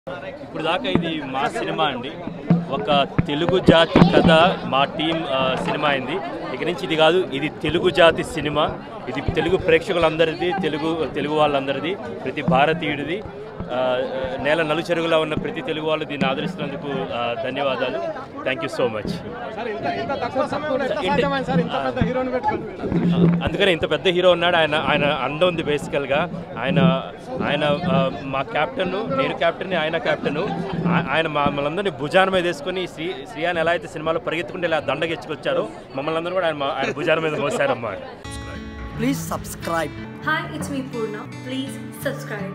ఇప్పుడు దాకా ఇది మా సినిమా అండి ఒక తెలుగు జాతి కథ మా టీం ఆ, సినిమా అయింది ఇక నుంచి ఇది కాదు ఇది తెలుగు జాతి సినిమా ఇది తెలుగు ప్రేక్షకులందరిది తెలుగు తెలుగు వాళ్ళందరిది ప్రతి భారతీయుడిది ఆ, నేల నలుచెరుగులా ఉన్న ప్రతి తెలుగు వాళ్ళు దీన్ని ఆదరిస్తున్నందుకు ఆ, ధన్యవాదాలు thank you so much sir ఇంత ఇంత తక్కువ సమయంలో ఎట్లా సాధ్యమైంది సార్ ఇంత పెద్ద హీరోని పెట్టుకొని అందుకని ఇంత పెద్ద హీరో ఉన్నాడు ఆయన ఆయన అండ ఉంది బేసికల్గా ఆయన ఆయన ఆ, మా కెప్టెన్ నేను కెప్టెన్ ఆయన కెప్టెన్ ఆయన మమ్మల్ని అందరినీ భుజాన మీద వేసుకొని శ్రీ శ్రీయాన్ ఎలా అయితే సినిమాలో పరిగెత్తుకుంటే ఇలా దండగెచ్చుకొచ్చారో మమ్మల్ని అందరూ కూడా ఆయన మా- ఆయన భుజాన మీద మోసారమ్మా Please subscribe. Hi, it's me Purna. Please subscribe.